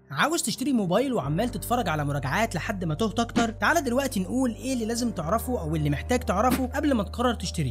عاوز تشتري موبايل وعمال تتفرج على مراجعات لحد ما تهت اكتر تعالى دلوقتي نقول ايه اللي لازم تعرفه او اللي محتاج تعرفه قبل ما تقرر تشتريه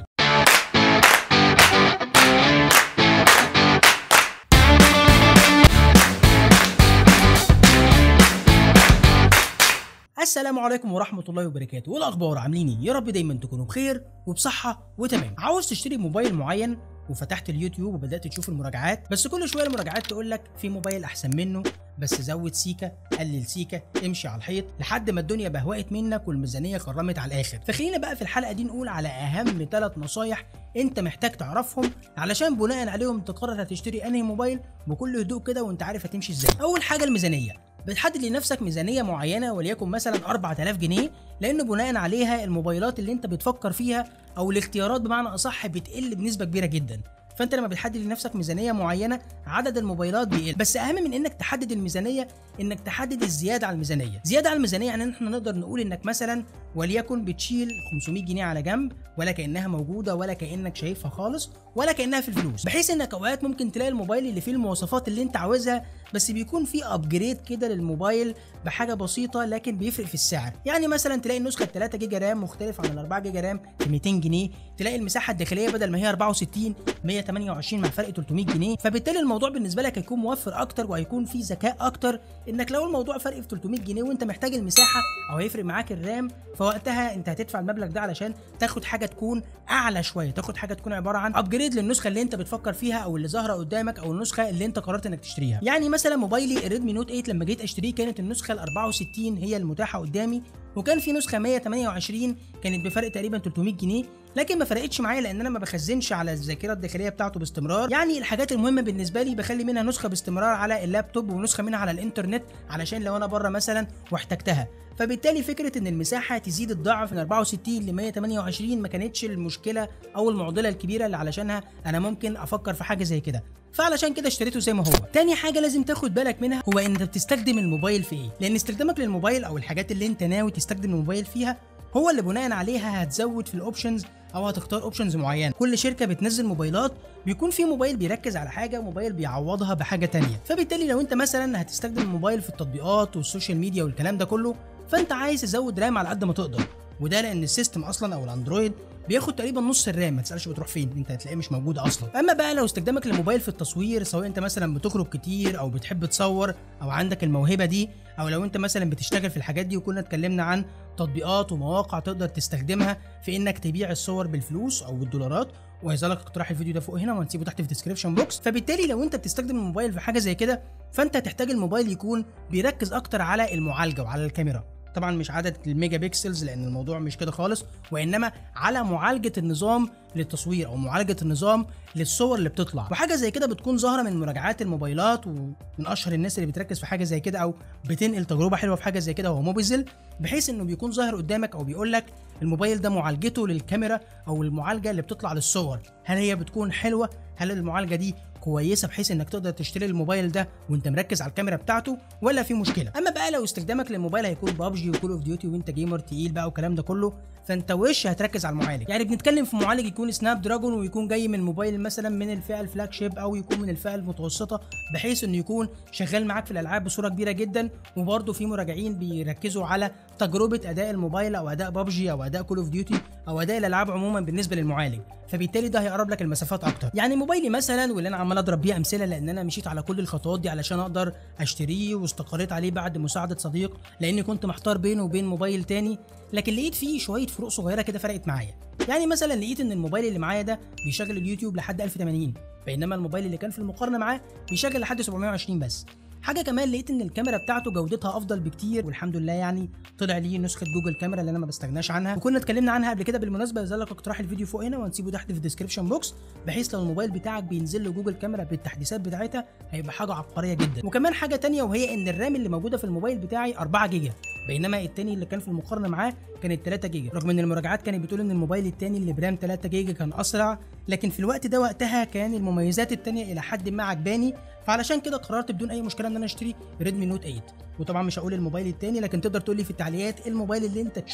السلام عليكم ورحمة الله وبركاته، إيه الأخبار عاملين إيه؟ يا رب دايما تكونوا بخير وبصحة وتمام. عاوز تشتري موبايل معين وفتحت اليوتيوب وبدات تشوف المراجعات بس كل شويه المراجعات تقول لك في موبايل احسن منه بس زود سيكا قلل سيكا امشي على الحيط لحد ما الدنيا بهوقت منك والميزانيه كرمت على الاخر فخلينا بقى في الحلقه دي نقول على اهم ثلاث نصايح انت محتاج تعرفهم علشان بناء عليهم تقرر هتشتري انهي موبايل بكل هدوء كده وانت عارف هتمشي ازاي اول حاجه الميزانيه بتحدد لنفسك ميزانيه معينه وليكن مثلا 4000 جنيه لان بناء عليها الموبايلات اللي انت بتفكر فيها او الاختيارات بمعنى اصح بتقل بنسبه كبيره جدا فانت لما بتحدد لنفسك ميزانيه معينه عدد الموبايلات بيقل بس اهم من انك تحدد الميزانيه انك تحدد الزياده على الميزانيه زياده على الميزانيه يعني احنا نقدر نقول انك مثلا وليكن بتشيل 500 جنيه على جنب ولا كانها موجوده ولا كانك شايفها خالص ولا كانها في الفلوس بحيث انك اوقات ممكن تلاقي الموبايل اللي فيه المواصفات اللي انت عاوزها بس بيكون فيه ابجريد كده للموبايل بحاجه بسيطه لكن بيفرق في السعر يعني مثلا تلاقي النسخه 3 جيجا رام مختلف عن ال 4 جيجا رام ب 200 جنيه تلاقي المساحه الداخليه بدل ما هي 64 128 مع فرق 300 جنيه فبالتالي الموضوع بالنسبه لك هيكون موفر اكتر وهيكون فيه ذكاء اكتر انك لو الموضوع فرق في 300 جنيه وانت محتاج المساحه او هيفرق معاك الرام فوقتها انت هتدفع المبلغ ده علشان تاخد حاجه تكون اعلى شويه تاخد حاجه تكون عباره عن ابجريد للنسخه اللي انت بتفكر فيها او اللي ظاهره قدامك او النسخه اللي انت قررت انك تشتريها يعني مثلا موبايلي الريدمي نوت 8 لما جيت اشتريه كانت النسخه ال 64 هي المتاحه قدامي وكان في نسخه 128 كانت بفرق تقريبا 300 جنيه لكن ما فرقتش معايا لان انا ما بخزنش على الذاكره الداخليه بتاعته باستمرار يعني الحاجات المهمه بالنسبه لي بخلي منها نسخه باستمرار على اللابتوب ونسخه منها على الانترنت علشان لو انا بره مثلا واحتجتها فبالتالي فكره ان المساحه تزيد الضعف من 64 ل 128 ما كانتش المشكله او المعضله الكبيره اللي علشانها انا ممكن افكر في حاجه زي كده فعلشان كده اشتريته زي ما هو تاني حاجه لازم تاخد بالك منها هو انت بتستخدم الموبايل في ايه لان استخدامك للموبايل او الحاجات اللي انت ناوي تستخدم الموبايل فيها هو اللي بناء عليها هتزود في الاوبشنز او هتختار اوبشنز معينه كل شركه بتنزل موبايلات بيكون في موبايل بيركز على حاجه وموبايل بيعوضها بحاجه تانية فبالتالي لو انت مثلا هتستخدم الموبايل في التطبيقات والسوشيال ميديا والكلام ده كله فانت عايز تزود رام على قد ما تقدر وده لان السيستم اصلا او الاندرويد بياخد تقريبا نص الرام ما تسالش بتروح فين انت هتلاقيه مش موجود اصلا اما بقى لو استخدامك للموبايل في التصوير سواء انت مثلا بتخرج كتير او بتحب تصور او عندك الموهبه دي او لو انت مثلا بتشتغل في الحاجات دي وكنا اتكلمنا عن تطبيقات ومواقع تقدر تستخدمها في انك تبيع الصور بالفلوس او بالدولارات وهيظهر لك اقتراح الفيديو ده فوق هنا وهنسيبه تحت في الديسكربشن بوكس فبالتالي لو انت بتستخدم الموبايل في حاجه زي كده فانت هتحتاج الموبايل يكون بيركز اكتر على المعالجه وعلى الكاميرا طبعا مش عدد الميجا بيكسلز لان الموضوع مش كده خالص وانما على معالجه النظام للتصوير او معالجه النظام للصور اللي بتطلع وحاجه زي كده بتكون ظاهره من مراجعات الموبايلات ومن اشهر الناس اللي بتركز في حاجه زي كده او بتنقل تجربه حلوه في حاجه زي كده هو موبيزل بحيث انه بيكون ظاهر قدامك او بيقول لك الموبايل ده معالجته للكاميرا او المعالجه اللي بتطلع للصور هل هي بتكون حلوه هل المعالجه دي كويسه بحيث انك تقدر تشتري الموبايل ده وانت مركز على الكاميرا بتاعته ولا في مشكله اما بقى لو استخدامك للموبايل هيكون بابجي وكول اوف ديوتي وانت جيمر تقيل بقى والكلام ده كله فانت وش هتركز على المعالج يعني بنتكلم في معالج يكون سناب دراجون ويكون جاي من موبايل مثلا من الفئه الفلاج شيب او يكون من الفئه المتوسطه بحيث انه يكون شغال معاك في الالعاب بصوره كبيره جدا وبرده في مراجعين بيركزوا على تجربه اداء الموبايل او اداء بابجي او اداء كول اوف ديوتي او اداء الالعاب عموما بالنسبه للمعالج فبالتالي ده هيقرب لك المسافات اكتر يعني موبايلي مثلا واللي انا عمال اضرب بيه امثله لان انا مشيت على كل الخطوات دي علشان اقدر اشتريه واستقريت عليه بعد مساعده صديق لاني كنت محتار بينه وبين موبايل تاني لكن لقيت فيه شويه فروق صغيره كده فرقت معايا يعني مثلا لقيت ان الموبايل اللي معايا ده بيشغل اليوتيوب لحد 1080 بينما الموبايل اللي كان في المقارنه معاه بيشغل لحد 720 بس حاجه كمان لقيت ان الكاميرا بتاعته جودتها افضل بكتير والحمد لله يعني طلع لي نسخه جوجل كاميرا اللي انا ما بستغناش عنها وكنا اتكلمنا عنها قبل كده بالمناسبه نزل لك اقتراح الفيديو فوق هنا وهنسيبه تحت في الديسكربشن بوكس بحيث لو الموبايل بتاعك بينزل له جوجل كاميرا بالتحديثات بتاعتها هيبقى حاجه عبقريه جدا وكمان حاجه تانية وهي ان الرام اللي موجوده في الموبايل بتاعي 4 جيجا بينما التاني اللي كان في المقارنه معاه كانت 3 جيجا رغم ان المراجعات كانت بتقول ان الموبايل التاني اللي برام 3 جيجا كان اسرع لكن في الوقت ده وقتها كان المميزات التانية الى حد ما عجباني فعلشان كده قررت بدون اي مشكله ان انا اشتري ريدمي نوت 8 وطبعا مش هقول الموبايل التاني لكن تقدر تقول لي في التعليقات ايه الموبايل اللي انت تشك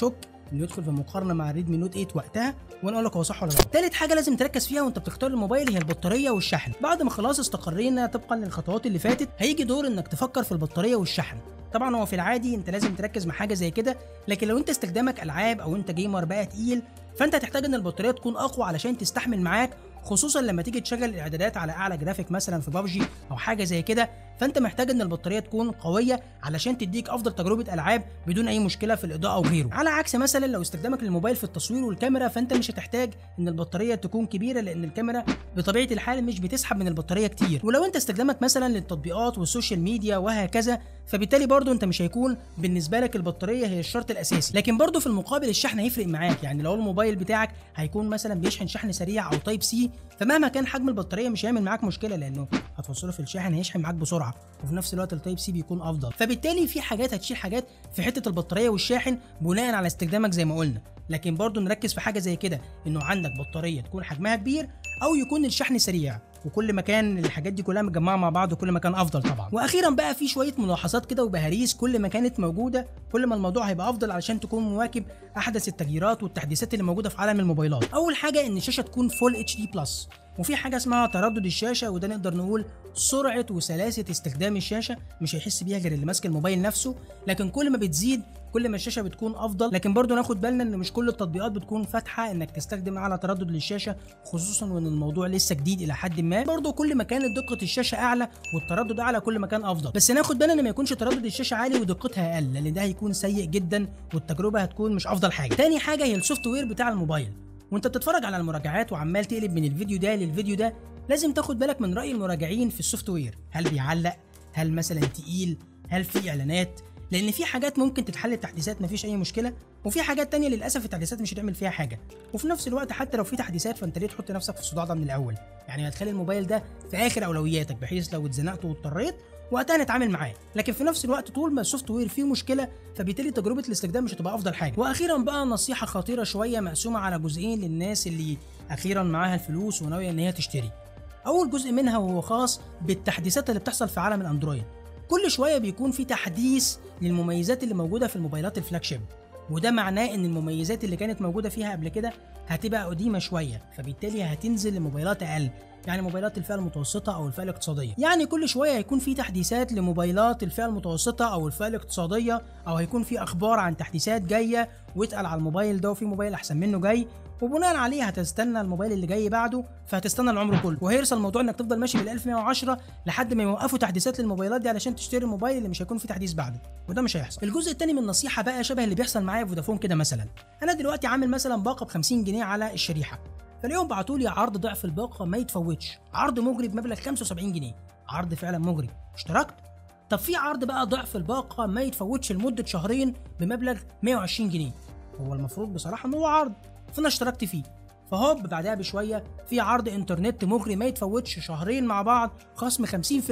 انه يدخل في مقارنه مع ريدمي نوت 8 وقتها وانا اقول لك هو صح ولا غلط تالت حاجه لازم تركز فيها وانت بتختار الموبايل هي البطاريه والشحن بعد ما خلاص استقرينا طبقا للخطوات اللي فاتت هيجي دور انك تفكر في البطاريه والشحن طبعا هو في العادي انت لازم تركز مع حاجه زي كده لكن لو انت استخدامك العاب او انت جيمر بقى تقيل فانت هتحتاج ان البطاريه تكون اقوى علشان تستحمل معاك خصوصا لما تيجي تشغل الاعدادات على اعلى جرافيك مثلا في بابجي او حاجه زي كده فانت محتاج ان البطاريه تكون قويه علشان تديك افضل تجربه العاب بدون اي مشكله في الاضاءه وغيره على عكس مثلا لو استخدامك للموبايل في التصوير والكاميرا فانت مش هتحتاج ان البطاريه تكون كبيره لان الكاميرا بطبيعه الحال مش بتسحب من البطاريه كتير ولو انت استخدامك مثلا للتطبيقات والسوشيال ميديا وهكذا فبالتالي برضو انت مش هيكون بالنسبه لك البطاريه هي الشرط الاساسي لكن برضو في المقابل الشحن هيفرق معاك يعني لو الموبايل بتاعك هيكون مثلا بيشحن شحن سريع او تايب سي فمهما كان حجم البطاريه مش هيعمل معاك مشكله لانه هتوصله في الشاحن هيشحن معاك بسرعه وفي نفس الوقت التايب سي بيكون افضل فبالتالي في حاجات هتشيل حاجات في حته البطاريه والشاحن بناء على استخدامك زي ما قلنا لكن برضو نركز في حاجه زي كده انه عندك بطاريه تكون حجمها كبير او يكون الشحن سريع وكل ما كان الحاجات دي كلها متجمعه مع بعض وكل ما كان افضل طبعا واخيرا بقى في شويه ملاحظات كده وبهاريس كل ما كانت موجوده كل ما الموضوع هيبقى افضل علشان تكون مواكب احدث التغييرات والتحديثات اللي موجوده في عالم الموبايلات اول حاجه ان الشاشه تكون فول اتش دي بلس وفي حاجه اسمها تردد الشاشه وده نقدر نقول سرعه وسلاسه استخدام الشاشه مش هيحس بيها غير اللي ماسك الموبايل نفسه لكن كل ما بتزيد كل ما الشاشه بتكون افضل لكن برضو ناخد بالنا ان مش كل التطبيقات بتكون فاتحه انك تستخدم اعلى تردد للشاشه خصوصا وان الموضوع لسه جديد الى حد ما برضو كل ما كانت دقه الشاشه اعلى والتردد اعلى كل ما كان افضل بس ناخد بالنا ان ما يكونش تردد الشاشه عالي ودقتها اقل لان ده هيكون سيء جدا والتجربه هتكون مش افضل حاجه تاني حاجه هي السوفت وير بتاع الموبايل وانت بتتفرج على المراجعات وعمال تقلب من الفيديو ده للفيديو ده لازم تاخد بالك من راي المراجعين في السوفت وير هل بيعلق هل مثلا تقيل هل في اعلانات لان في حاجات ممكن تتحل التحديثات مفيش اي مشكله وفي حاجات تانية للاسف التحديثات مش هتعمل فيها حاجه وفي نفس الوقت حتى لو في تحديثات فانت ليه تحط نفسك في الصداع ده من الاول يعني هتخلي الموبايل ده في اخر اولوياتك بحيث لو اتزنقت واضطريت وقتها نتعامل معاه لكن في نفس الوقت طول ما السوفت وير فيه مشكله فبالتالي تجربه الاستخدام مش هتبقى افضل حاجه واخيرا بقى نصيحه خطيره شويه مقسومه على جزئين للناس اللي اخيرا معاها الفلوس وناويه ان هي تشتري اول جزء منها وهو خاص بالتحديثات اللي بتحصل في عالم الاندرويد كل شويه بيكون في تحديث للمميزات اللي موجوده في الموبايلات الفلاج شيب وده معناه ان المميزات اللي كانت موجوده فيها قبل كده هتبقى قديمه شويه فبالتالي هتنزل لموبايلات اقل يعني موبايلات الفئه المتوسطه او الفئه الاقتصاديه يعني كل شويه هيكون في تحديثات لموبايلات الفئه المتوسطه او الفئه الاقتصاديه او هيكون في اخبار عن تحديثات جايه واتقل على الموبايل ده وفي موبايل احسن منه جاي وبناء عليه هتستنى الموبايل اللي جاي بعده فهتستنى العمر كله وهيرسى الموضوع انك تفضل ماشي بال 1110 لحد ما يوقفوا تحديثات للموبايلات دي علشان تشتري الموبايل اللي مش هيكون فيه تحديث بعده وده مش هيحصل الجزء الثاني من النصيحه بقى شبه اللي بيحصل معايا في فودافون كده مثلا انا دلوقتي عامل مثلا باقه ب 50 جنيه على الشريحه فاليوم بعتوا لي عرض ضعف الباقه ما يتفوتش عرض مغري بمبلغ 75 جنيه عرض فعلا مغري اشتركت طب في عرض بقى ضعف الباقه ما يتفوتش لمده شهرين بمبلغ 120 جنيه هو المفروض بصراحه ان هو عرض فانا اشتركت فيه فهوب بعدها بشويه في عرض انترنت مغري ما يتفوتش شهرين مع بعض خصم 50%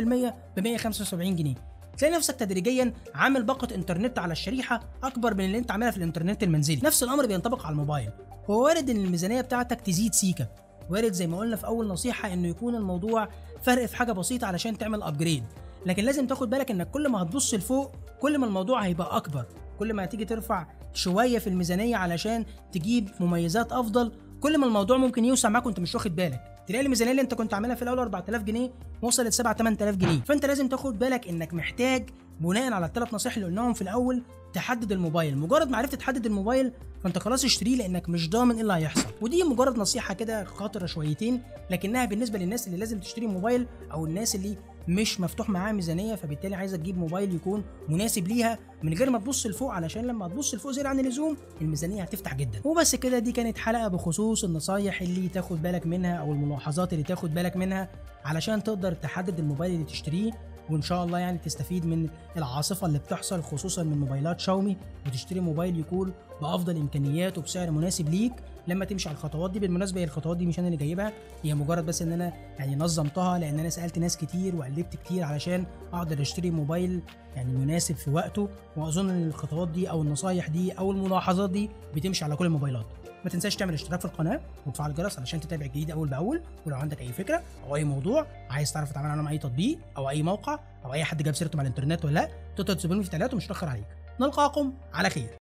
ب 175 جنيه تلاقي نفسك تدريجيا عامل باقه انترنت على الشريحه اكبر من اللي انت عاملها في الانترنت المنزلي نفس الامر بينطبق على الموبايل هو وارد ان الميزانيه بتاعتك تزيد سيكه وارد زي ما قلنا في اول نصيحه انه يكون الموضوع فرق في حاجه بسيطه علشان تعمل ابجريد لكن لازم تاخد بالك انك كل ما هتبص لفوق كل ما الموضوع هيبقى اكبر كل ما هتيجي ترفع شويه في الميزانيه علشان تجيب مميزات افضل كل ما الموضوع ممكن يوسع معاك وانت مش واخد بالك تلاقي الميزانيه اللي انت كنت عاملها في الاول 4000 جنيه وصلت 7 8000 جنيه فانت لازم تاخد بالك انك محتاج بناء على الثلاث نصائح اللي قلناهم في الاول تحدد الموبايل مجرد ما عرفت تحدد الموبايل فانت خلاص اشتريه لانك مش ضامن ايه اللي هيحصل ودي مجرد نصيحه كده خاطره شويتين لكنها بالنسبه للناس اللي لازم تشتري موبايل او الناس اللي مش مفتوح معاها ميزانيه فبالتالي عايزه تجيب موبايل يكون مناسب ليها من غير ما تبص لفوق علشان لما تبص لفوق زياده عن اللزوم الميزانيه هتفتح جدا وبس كده دي كانت حلقه بخصوص النصايح اللي تاخد بالك منها او الملاحظات اللي تاخد بالك منها علشان تقدر تحدد الموبايل اللي تشتريه وان شاء الله يعني تستفيد من العاصفه اللي بتحصل خصوصا من موبايلات شاومي وتشتري موبايل يكون بافضل امكانيات وبسعر مناسب ليك لما تمشي على الخطوات دي بالمناسبه هي الخطوات دي مش انا اللي جايبها هي مجرد بس ان انا يعني نظمتها لان انا سالت ناس كتير وقلبت كتير علشان اقدر اشتري موبايل يعني مناسب في وقته واظن ان الخطوات دي او النصايح دي او الملاحظات دي بتمشي على كل الموبايلات ما تنساش تعمل اشتراك في القناه وتفعل الجرس علشان تتابع الجديد اول باول ولو عندك اي فكره او اي موضوع عايز تعرف تتعامل عنه مع اي تطبيق او اي موقع او اي حد جاب سيرته مع الانترنت ولا لا تقدر تسيبوني في التعليقات ومش هتاخر عليك نلقاكم على خير